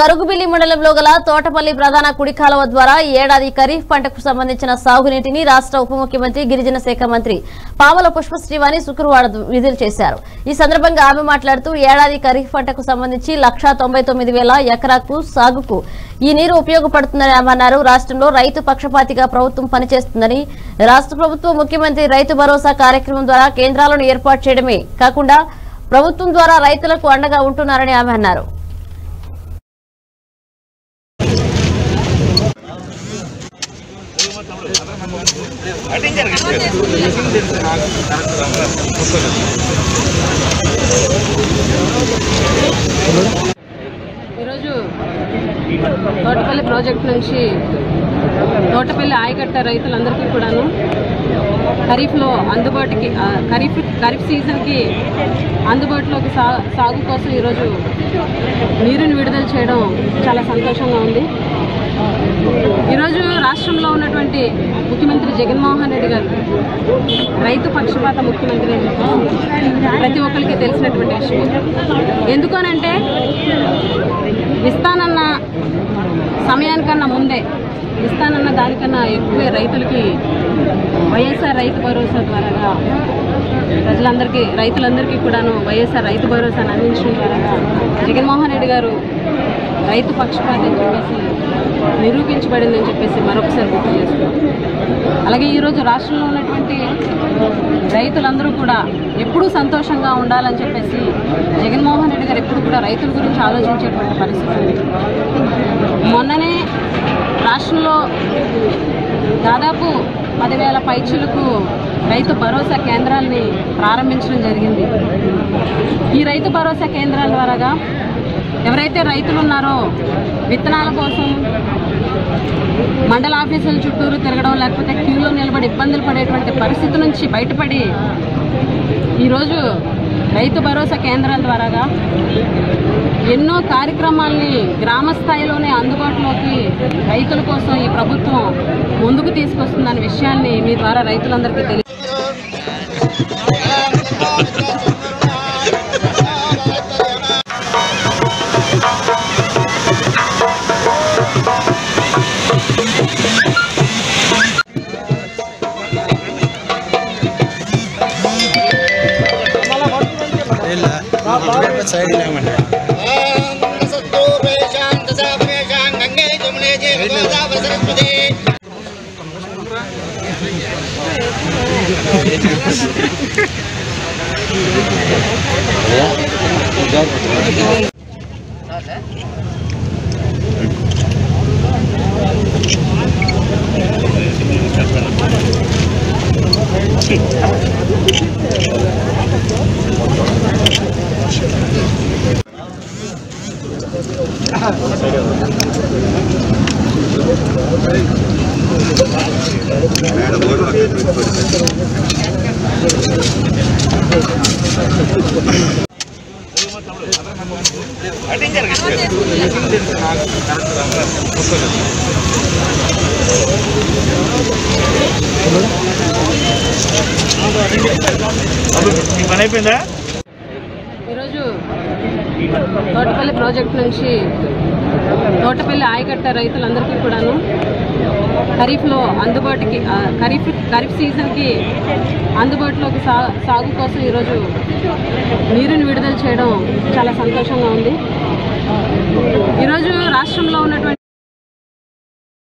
కరుగుబిల్లి మండలంలో గల తోటపల్లి ప్రధాన కుడి కాలువ ద్వారా ఈ ఏడాది ఖరీఫ్ పంటకు సంబంధించిన సాగునీటిని రాష్ట్ర ఉప ముఖ్యమంత్రి గిరిజన శాఖ మంత్రి పావల పుష్ప శ్రీవాణి శుక్రవారం విడుదల చేశారు ఈ సందర్భంగా ఆమె మాట్లాడుతూ ఏడాది ఖరీఫ్ పంటకు సంబంధించి లక్షా తొంభై తొమ్మిది వేల ఎకరాకు సాగుకు ఈ నీరు ఉపయోగపడుతుందని ఆమె అన్నారు రాష్ట్రంలో రైతు పక్షపాతిగా ప్రభుత్వం పనిచేస్తుందని రాష్ట్ర ప్రభుత్వం ముఖ్యమంత్రి రైతు భరోసా కార్యక్రమం ద్వారా కేంద్రాలను ఏర్పాటు చేయడమే కాకుండా ప్రభుత్వం ద్వారా రైతులకు అండగా ఉంటున్నారని ఆమె అన్నారు ఈరోజు తోటపల్లి ప్రాజెక్ట్ నుంచి తోటపల్లి ఆయకట్ట రైతులందరికీ కూడాను ఖరీఫ్లో అందుబాటుకి ఆ, ఖరీఫ్ ఖరీఫ్ సీజన్కి అందుబాటులోకి సా సాగు కోసం ఈరోజు నీరుని విడుదల చేయడం చాలా సంతోషంగా ఉంది ఈరోజు రాష్ట్రంలో ఉన్నటువంటి ముఖ్యమంత్రి జగన్మోహన్ రెడ్డి గారు రైతు పక్షపాత ముఖ్యమంత్రి అని ప్రతి ఒక్కరికి తెలిసినటువంటి విషయం ఎందుకనంటే ఇస్తానన్న సమయానికన్నా ముందే ఇస్తానన్న దానికన్నా ఎక్కువే రైతులకి వైఎస్ఆర్ రైతు భరోసా ద్వారాగా ప్రజలందరికీ రైతులందరికీ కూడాను వైఎస్ఆర్ రైతు భరోసాను అందించడం ద్వారాగా జగన్మోహన్ రెడ్డి గారు రైతు పక్షపాతం అని చెప్పేసి నిరూపించబడిందని చెప్పేసి మరొకసారి గుర్తు చేస్తున్నాం అలాగే ఈరోజు రాష్ట్రంలో ఉన్నటువంటి రైతులందరూ కూడా ఎప్పుడూ సంతోషంగా ఉండాలని చెప్పేసి జగన్మోహన్ రెడ్డి గారు ఎప్పుడు కూడా రైతుల గురించి ఆలోచించేటువంటి పరిస్థితి ఉంది మొన్ననే రాష్ట్రంలో దాదాపు పదివేల పైచీలకు రైతు భరోసా కేంద్రాల్ని ప్రారంభించడం జరిగింది ఈ రైతు భరోసా కేంద్రాల ద్వారాగా ఎవరైతే రైతులు ఉన్నారో విత్తనాల కోసం మండల ఆఫీసుల చుట్టూరు తిరగడం లేకపోతే క్యూలో నిలబడి ఇబ్బందులు పడేటువంటి పరిస్థితి నుంచి బయటపడి ఈరోజు రైతు భరోసా కేంద్రాల ద్వారాగా ఎన్నో కార్యక్రమాల్ని గ్రామ స్థాయిలోనే అందుబాటులోకి రైతుల కోసం ఈ ప్రభుత్వం ముందుకు తీసుకొస్తుందనే విషయాన్ని మీ ద్వారా రైతులందరికీ తెలియ ಇಲ್ಲ ಸೈಡ್ ಇಲ್ಲ ಮನೆ ಗಂಗೆ ಜಮುನೆ ಜಯ ಗೋದಾವರಿ ಸರಸ್ವತಿ పని అయిపోయిందా ఈరోజు తోటపల్లి ప్రాజెక్ట్ నుంచి తోటపల్లి ఆయకట్ట రైతులందరికీ కూడాను ఖరీఫ్లో అందుబాటుకి ఆ, ఖరీఫ్ ఖరీఫ్ సీజన్కి అందుబాటులోకి సా సాగు కోసం ఈరోజు నీరుని విడుదల చేయడం చాలా సంతోషంగా ఉంది ఈరోజు రాష్ట్రంలో ఉన్నటువంటి